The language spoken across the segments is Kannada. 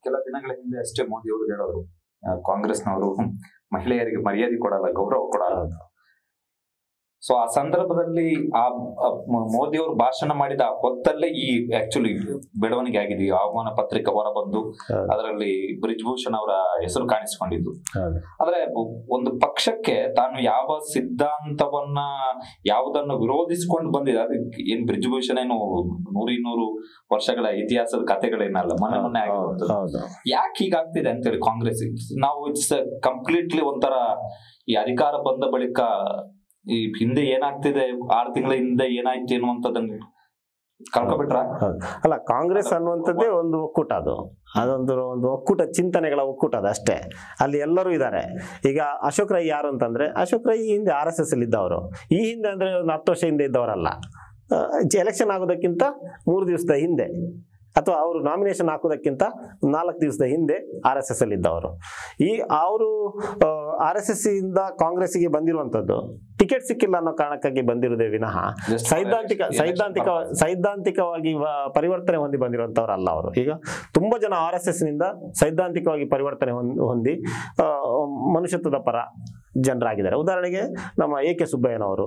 ಕೆಲ ದಿನಗಳ ಹಿಂದೆ ಅಷ್ಟೇ ಮೋದಿ ಅವರು ಹೇಳೋರು ಆ, ಕಾಂಗ್ರೆಸ್ನವರು ಹ್ಮ್, ಮಹಿಳೆಯರಿಗೆ ಮರ್ಯಾದೆ ಕೊಡಲ್ಲ ಗೌರವ ಕೊಡಲ್ಲ ಅಂತ ಸೊ ಆ ಸಂದರ್ಭದಲ್ಲಿ ಆ ಆ ಮ- ಮೋದಿ ಅವರು ಭಾಷಣ ಮಾಡಿದ ಆ ಹೊತ್ತಲ್ಲೇ ಈ ಆಕ್ಚುಲಿ ಬೆಳವಣಿಗೆ ಆಗಿದೆ ಈ ಆಹ್ವಾನ ಪತ್ರಿಕೆ ಹೊರಬಂದು ಹೌದು. ಅದರಲ್ಲಿ ಬ್ರಿಜ್ಭೂಷಣ್ ಅವರ ಹೆಸರು ಕಾಣಿಸಿಕೊಂಡಿದ್ದು ಹೌದು. ಆದ್ರೆ ಒ- ಒಂದು ಪಕ್ಷಕ್ಕೆ ತಾನು ಯಾವ ಸಿದ್ಧಾಂತವನ್ನ ಯಾವುದನ್ನು ವಿರೋಧಿಸಿಕೊಂಡು ಬಂದಿದೆ ಅದಕ್ಕೆ ಏನ್ ಬ್ರಿಜ್ಭೂಷಣ್ ಏನು ನೂರು ಇನ್ನೂರು ವರ್ಷಗಳ ಇತಿಹಾಸದ ಕಥೆಗಳೇನಲ್ಲ ಮೊನ್ನೆ ಮೊನ್ನೆ ಆಗಿರುವಂತದ್ದು ಹೌದು ಯಾಕೆ ಹೀಗಾಗ್ತಿದೆ ಅಂತೇಳಿ ಕಾಂಗ್ರೆಸ್ ನಾವು ಇಟ್ಸ್ ಕಂಪ್ಲೀಟ್ಲಿ ಒಂಥರ ಈ ಅಧಿಕಾರ ಬಂದ ಬಳಿಕ ಈ ಹಿಂದೆ ಏನಾಗ್ತಿದೆ ಆರು ತಿಂಗಳ ಹಿಂದೆ ಏನಾಯ್ತು ಅನ್ನುವಂಥದ್ದನ್ನ ಕಳ್ಕೊಬಿಟ್ರ ಹೌದು. ಅಲ್ಲ ಕಾಂಗ್ರೆಸ್ ಅನ್ನುವಂಥದ್ದೇ ಒಂದು ಒಕ್ಕೂಟ ಅದು ಅದೊಂದು ಒಂದು ಒಕ್ಕೂಟ ಚಿಂತನೆಗಳ ಒಕ್ಕೂಟ ಅದು ಅಷ್ಟೇ ಅಲ್ಲಿ ಎಲ್ಲರೂ ಇದ್ದಾರೆ ಈಗ ಅಶೋಕ್ ರೈ ಯಾರು ಅಂತಂದ್ರೆ ಅಶೋಕ್ ರೈ ಈ ಹಿಂದೆ ಆರ್ ಎಸ್ ಎಸ್ ಅಲ್ಲಿ ಇದ್ದವರು ಈ ಹಿಂದೆ ಅಂದ್ರೆ ಒಂದು ಹತ್ತು ವರ್ಷ ಹಿಂದೆ ಇದ್ದವರಲ್ಲ ಎಲೆಕ್ಷನ್ ಆಗೋದಕ್ಕಿಂತ ಮೂರು ದಿವಸದ ಹಿಂದೆ ಅಥವಾ ಅವರು ನಾಮಿನೇಷನ್ ಹಾಕೋದಕ್ಕಿಂತ ನಾಲ್ಕು ದಿವಸದ ಹಿಂದೆ ಆರ್ ಎಸ್ ಎಸ್ ಅಲ್ಲಿ ಇದ್ದವರು ಈ ಅವರು ಆರ್ ಎಸ್ ಎಸ್ ಇಂದ ಕಾಂಗ್ರೆಸ್ಸಿಗೆ ಬಂದಿರುವಂಥದ್ದು ಟಿಕೆಟ್ ಸಿಕ್ಕಿಲ್ಲ ಅನ್ನೋ ಕಾರಣಕ್ಕಾಗಿ ಬಂದಿರುವುದೇ ವಿನಃ Just ಸೈದ್ಧಾಂತಿಕ election ಸೈದ್ಧಾಂತಿಕ ಸೈದ್ಧಾಂತಿಕವಾಗಿ ವ- ಪರಿವರ್ತನೆ ಹೊಂದಿ ಬಂದಿರುವಂತವ್ರಲ್ಲ ಅವರು ಈಗ ತುಂಬಾ ಜನ ಆರ್ ಎಸ್ ಎಸ್ ನಿಂದ ಸೈದ್ಧಾಂತಿಕವಾಗಿ ಪರಿವರ್ತನೆ ಹೊಂದ್- ಹೊಂದಿ ಆ, ಮನುಷ್ಯತ್ವದ ಪರ ಜನರಾಗಿದ್ದಾರೆ ಉದಾಹರಣೆಗೆ ನಮ್ಮ ಎ ಕೆ ಸುಬ್ಬಯ್ಯನವರು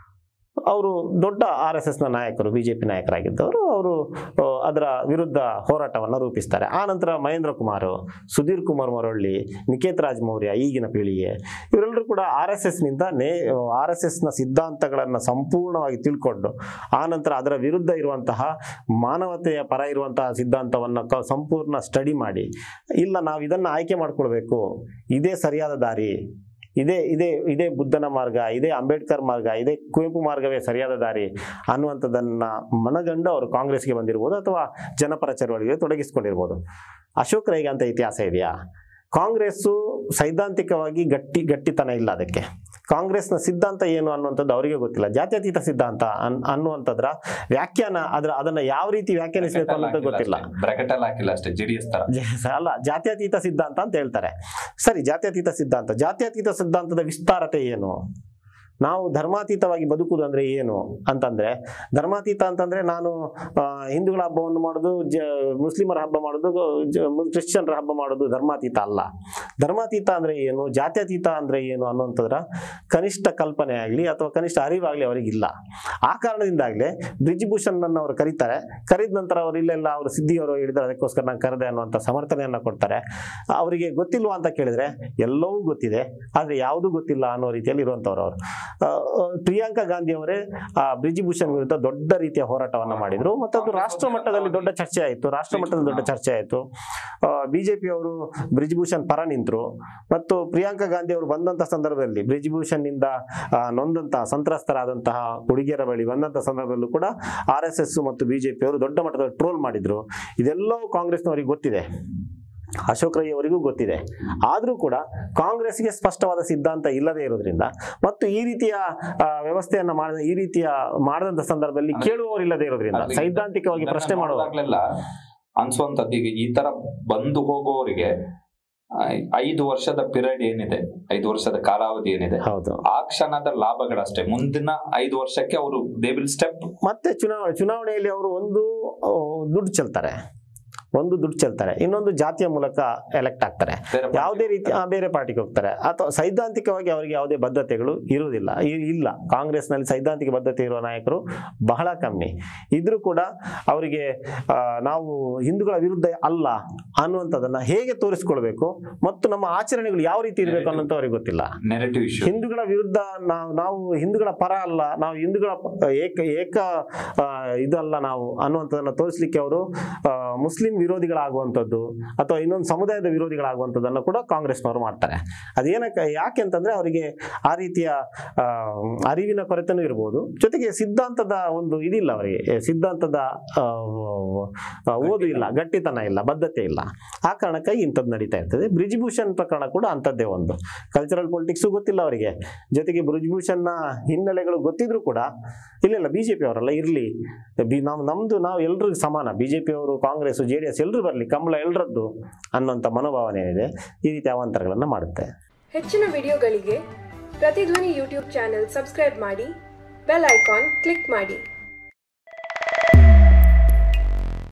ಅವರು ದೊಡ್ಡ ಆರ್ ಎಸ್ ಎಸ್ನ ನಾಯಕರು ಬಿಜೆಪಿ ನಾಯಕರಾಗಿದ್ದವರು ಅವರು ಆ, ಅದರ ವಿರುದ್ಧ ಹೋರಾಟವನ್ನು ರೂಪಿಸ್ತಾರೆ ಆ ನಂತರ ಮಹೇಂದ್ರ ಕುಮಾರ್ ಸುಧೀರ್ ಕುಮಾರ್ ಮರೊಳ್ಳಿ ನಿಕೇತ್ ರಾಜ್ ಮೌರ್ಯ ಈಗಿನ ಪೀಳಿಗೆ ಇವರೆಲ್ಲರೂ ಕೂಡ ಆರ್ ಎಸ್ ಎಸ್ನಿಂದ ನೇ ಆರ್ ಎಸ್ ಎಸ್ನ ಸಿದ್ಧಾಂತಗಳನ್ನು ಸಂಪೂರ್ಣವಾಗಿ ತಿಳ್ಕೊಂಡು ಆ ನಂತರ ಅದರ ವಿರುದ್ಧ ಇರುವಂತಹ ಮಾನವತೆಯ ಪರ ಇರುವಂತಹ ಸಿದ್ಧಾಂತವನ್ನು ಕ ಸಂಪೂರ್ಣ ಸ್ಟಡಿ ಮಾಡಿ ಇಲ್ಲ ನಾವು ಇದನ್ನು ಆಯ್ಕೆ ಮಾಡ್ಕೊಳ್ಬೇಕು ಇದೇ ಸರಿಯಾದ ದಾರಿ ಇದೇ ಇದೇ ಇದೇ ಬುದ್ಧನ ಮಾರ್ಗ ಇದೇ ಅಂಬೇಡ್ಕರ್ ಮಾರ್ಗ ಇದೇ ಕುವೆಂಪು ಮಾರ್ಗವೇ ಸರಿಯಾದ ದಾರಿ ಅನ್ನುವಂಥದ್ದನ್ನ ಮನಗಂಡು ಅವರು ಕಾಂಗ್ರೆಸ್ಗೆ ಬಂದಿರ್ಬೋದು ಅಥವಾ ಜನಪರ ಚಳವಳಿಗೆ ತೊಡಗಿಸ್ಕೊಂಡಿರ್ಬೋದು ಅಶೋಕ್ ರೈಗೆ ಅಂತ ಇತಿಹಾಸ ಇದೆಯಾ ಕಾಂಗ್ರೆಸ್ಸು ಸೈದ್ಧಾಂತಿಕವಾಗಿ ಗಟ್ಟಿ ಗಟ್ಟಿತನ ಇಲ್ಲ ಅದಕ್ಕೆ ಕಾಂಗ್ರೆಸ್ನ ಸಿದ್ಧಾಂತ ಏನು ಅನ್ನುವಂಥದ್ದು ಅವರಿಗೆ ಗೊತ್ತಿಲ್ಲ ಜಾತ್ಯತೀತ ಸಿದ್ಧಾಂತ ಅನ್ ಅನ್ನುವಂಥದ್ರ ವ್ಯಾಖ್ಯಾನ ಅದ್ರ ಅದನ್ನ ಯಾವ ರೀತಿ ವ್ಯಾಖ್ಯಾನಿಸಬೇಕು ಅನ್ನೋದು ಗೊತ್ತಿಲ್ಲ ಬ್ರಾಕೆಟ್ ಅಲ್ಲಿ ಹಾಕಿಲ್ಲ ಅಷ್ಟೇ ಜೆಡಿಎಸ್ ತರ ಜ- ಅಲ್ಲ ಜಾತ್ಯತೀತ ಸಿದ್ಧಾಂತ ಅಂತ ಹೇಳ್ತಾರೆ ಸರಿ ಜಾತ್ಯತೀತ ಸಿದ್ಧಾಂತ ಜಾತ್ಯತೀತ ಸಿದ್ಧಾಂತದ ವಿಸ್ತಾರತೆ ಏನು ನಾವು ಧರ್ಮಾತೀತವಾಗಿ ಬದುಕುವುದು ಅಂದ್ರೆ ಏನು ಅಂತಂದ್ರೆ ಧರ್ಮಾತೀತ ಅಂತಂದ್ರೆ ನಾನು ಆ, ಹಿಂದೂಗಳ ಹಬ್ಬವನ್ನು ಮಾಡೋದು ಜ ಮುಸ್ಲಿಮರ ಹಬ್ಬ ಮಾಡೋದು ಜ- ಮು- ಕ್ರಿಶ್ಚಿಯನ್ರ ಹಬ್ಬ ಮಾಡೋದು ಧರ್ಮಾತೀತ ಅಲ್ಲ ಧರ್ಮಾತೀತ ಅಂದ್ರೆ ಏನು ಜಾತ್ಯತೀತ ಅಂದ್ರೆ ಏನು ಅನ್ನುವಂಥದ್ರ ಕನಿಷ್ಠ ಕಲ್ಪನೆ ಆಗಲಿ ಅಥವಾ ಕನಿಷ್ಠ ಅರಿವಾಗಲಿ ಅವರಿಗಿಲ್ಲ ಆ ಕಾರಣದಿಂದಾಗಲೇ ಬ್ರಿಜ್ಭೂಷಣ್ ಅನ್ನು ಅವರು ಕರೀತಾರೆ ಕರೆದ ನಂತರ ಅವರು ಇಲ್ಲೆಲ್ಲ ಅವರು ಸಿದ್ಧಿಯವರು ಹೇಳಿದ್ರೆ ಅದಕ್ಕೋಸ್ಕರ ನಾನು ಕರೆದೆ ಅನ್ನುವಂಥ ಸಮರ್ಥನೆಯನ್ನ ಕೊಡ್ತಾರೆ ಅವರಿಗೆ ಗೊತ್ತಿಲ್ವಾ ಅಂತ ಕೇಳಿದ್ರೆ ಎಲ್ಲವೂ ಗೊತ್ತಿದೆ ಆದ್ರೆ ಯಾವುದೂ ಗೊತ್ತಿಲ್ಲ ಅನ್ನೋ ರೀತಿಯಲ್ಲಿ ಇರುವಂತವ್ರು ಅವರು ಆ, ಆ, ಪ್ರಿಯಾಂಕಾ ಗಾಂಧಿ ಅವರೇ ಆ ಬ್ರಿಜ್ಭೂಷಣ್ ವಿರುದ್ಧ ದೊಡ್ಡ ರೀತಿಯ ಹೋರಾಟವನ್ನ ಮಾಡಿದ್ರು ಮತ್ತು ಅದು ರಾಷ್ಟ್ರ ಮಟ್ಟದಲ್ಲಿ ದೊಡ್ಡ ಚರ್ಚೆ ಆಯಿತು ರಾಷ್ಟ್ರ ಮಟ್ಟದಲ್ಲಿ ದೊಡ್ಡ ಚರ್ಚೆ ಆಯಿತು ಬಿಜೆಪಿ ಅವರು ಬ್ರಿಜ್ಭೂಷಣ್ ಪರ ನಿಂತರು ಮತ್ತು ಪ್ರಿಯಾಂಕಾ ಗಾಂಧಿ ಅವರು ಬಂದಂತ ಸಂದರ್ಭದಲ್ಲಿ ಬ್ರಿಜ್ಭೂಷಣ್ ನಿಂದ ಆ, ನೊಂದಂತಹ ಸಂತ್ರಸ್ತರಾದಂತಹ ಹುಡುಗಿಯರ ಬಳಿ ಬಂದಂತ ಸಂದರ್ಭದಲ್ಲೂ ಕೂಡ ಆರ್ ಎಸ್ ಎಸ್ ಮತ್ತು ಬಿಜೆಪಿ ಅವರು ದೊಡ್ಡ ಮಟ್ಟದಲ್ಲಿ ಟ್ರೋಲ್ ಮಾಡಿದ್ರು ಇದೆಲ್ಲವೂ ಕಾಂಗ್ರೆಸ್ನವರಿಗೆ ಗೊತ್ತಿದೆ ಅಶೋಕ್ ರೈ ಅವರಿಗೂ ಗೊತ್ತಿದೆ ಆದರೂ ಕೂಡ ಕಾಂಗ್ರೆಸ್ಗೆ ಸ್ಪಷ್ಟವಾದ ಸಿದ್ಧಾಂತ ಇಲ್ಲದೆ ಇರೋದ್ರಿಂದ ಮತ್ತು ಈ ರೀತಿಯ ಆ, ವ್ಯವಸ್ಥೆಯನ್ನ ಮಾಡಿದ ಈ ರೀತಿಯ ಮಾಡಿದಂತ ಸಂದರ್ಭದಲ್ಲಿ ಕೇಳುವವರು ಇಲ್ಲದೆ ಇರೋದ್ರಿಂದ ಅಲ್ಲಿ ಸೈದ್ಧಾಂತಿಕವಾಗಿ ಇದನ್ನ ಪ್ರಶ್ನೆ ಮಾಡುವ ನೋಡಿದಾಗ್ಲೆಲ್ಲ ಅನ್ಸುವಂತದ್ದು ಈಗ ಈ ತರ ಬಂದು ಹೋಗುವವರಿಗೆ ಆ, ಐದು ವರ್ಷದ ಪಿರಿಯಡ್ ಏನಿದೆ ಐದು ವರ್ಷದ ಕಾಲಾವಧಿ ಏನಿದೆ ಹೌದು ಆ ಕ್ಷಣದ ಲಾಭಗಳಷ್ಟೇ ಮುಂದಿನ ಐದು ವರ್ಷಕ್ಕೆ ಅವರು ದೇ ವಿಲ್ ಸ್ಟೆಪ್ ಮತ್ತೆ ಚುನಾವಣೆ ಚುನಾವಣೆಯಲ್ಲಿ ಅವರು ಒಂದು ಆ, ದುಡ್ಡು ಚೆಲ್ತಾರೆ ಒಂದು ದುಡ್ಡು ಚೆಲ್ತಾರೆ ಇನ್ನೊಂದು ಜಾತಿಯ ಮೂಲಕ ಎಲೆಕ್ಟ್ ಆಗ್ತಾರೆ ಯಾವುದೇ ರೀತಿ ಆ, ಬೇರೆ ಪಾರ್ಟಿಗೆ ಹೋಗ್ತಾರೆ ಅಥವಾ ಸೈದ್ಧಾಂತಿಕವಾಗಿ ಅವರಿಗೆ ಯಾವುದೇ ಬದ್ಧತೆಗಳು ಇರುವುದಿಲ್ಲ ಇ- ಇಲ್ಲ ಕಾಂಗ್ರೆಸ್ನಲ್ಲಿ ಸೈದ್ಧಾಂತಿಕ ಬದ್ಧತೆ ಇರುವ ನಾಯಕರು ಬಹಳ ಕಮ್ಮಿ ಇದ್ರೂ ಕೂಡ ಅವರಿಗೆ ಆ, ನಾವು ಹಿಂದೂಗಳ ವಿರುದ್ಧ ಅಲ್ಲ ಅನ್ನುವಂಥದ್ದನ್ನ ಹೇಗೆ ತೋರಿಸ್ಕೊಳ್ಬೇಕು ಮತ್ತು ನಮ್ಮ ಆಚರಣೆಗಳು ಯಾವ ರೀತಿ ಇರಬೇಕು ಅನ್ನೋಂಥ ಅವ್ರಿಗೆ ಗೊತ್ತಿಲ್ಲ ನೆಗೆಟಿವ್ ಇಶ್ಯೂ ಹಿಂದೂಗಳ ವಿರುದ್ಧ ನಾವು ನಾವು ಹಿಂದೂಗಳ ಪರ ಅಲ್ಲ ನಾವು ಹಿಂದೂಗಳ ಪ- ಏಕ ಏಕ ಆ, ಇದಲ್ಲ ನಾವು ಅನ್ನುವಂಥದ್ದನ್ನ ತೋರಿಸ್ಲಿಕ್ಕೆ ಅವರು ಆ, ಮುಸ್ಲಿಂ ವಿರೋಧಿಗಳಾಗುವಂಥದ್ದು ಅಥವಾ ಇನ್ನೊಂದು ಸಮುದಾಯದ ವಿರೋಧಿಗಳಾಗುವಂಥದ್ದನ್ನು ಕೂಡ ಕಾಂಗ್ರೆಸ್ನವರು ಮಾಡ್ತಾರೆ ಅದೇನಕ್ಕೆ ಯಾಕೆ ಅಂತಂದ್ರೆ ಅವರಿಗೆ ಆ ರೀತಿಯ ಆ, ಅರಿವಿನ ಕೊರತೆನೂ ಇರ್ಬೋದು ಜೊತೆಗೆ ಸಿದ್ಧಾಂತದ ಒಂದು ಇದಿಲ್ಲ ಅವರಿಗೆ ಏ, ಸಿದ್ಧಾಂತದ ಆ, ಆ, ಓದು ಇಲ್ಲ ಗಟ್ಟಿತನ ಇಲ್ಲ ಬದ್ಧತೆ ಇಲ್ಲ ಆ ಕಾರಣಕ್ಕಾಗಿ ಇಂಥದ್ದು ನಡೀತಾ ಇರ್ತದೆ ಬ್ರಿಜ್ಭೂಷಣ್ ಪ್ರಕರಣ ಕೂಡ ಅಂಥದ್ದೇ ಒಂದು ಕಲ್ಚರಲ್ ಪೊಲಿಟಿಕ್ಸು ಗೊತ್ತಿಲ್ಲ ಅವರಿಗೆ ಜೊತೆಗೆ ಬ್ರಿಜ್ಭೂಷಣ್ನ ಹಿನ್ನೆಲೆಗಳು ಗೊತ್ತಿದ್ರು ಕೂಡ ಇಲ್ಲ ಇಲ್ಲ ಬಿಜೆಪಿ ಅವರಲ್ಲ ಇರಲಿ ಬಿ ನಾವು ನಮ್ದು ನಾವು ಎಲ್ರಿಗೂ ಸಮಾನ ಬಿಜೆಪಿ ಅವರು ಕಾಂಗ್ರೆಸ್ ಜೆ ಡಿ ಎಸ್ ಎಲ್ಲರೂ ಬರಲಿ ಕಂಬಳ ಎಲ್ಲರದ್ದು ಅನ್ನೋಂಥ ಮನೋಭಾವನೆ ಏನಿದೆ ಈ ರೀತಿ ಅವಾಂತರಗಳನ್ನು ಮಾಡುತ್ತೆ ಹೆಚ್ಚಿನ ವಿಡಿಯೋಗಳಿಗೆ ಪ್ರತಿಧ್ವನಿ ಯೂಟ್ಯೂಬ್ ಚಾನೆಲ್ ಸಬ್ಸ್ಕ್ರೈಬ್ ಮಾಡಿ ಬೆಲ್ ಐಕಾನ್ ಕ್ಲಿಕ್ ಮಾಡಿ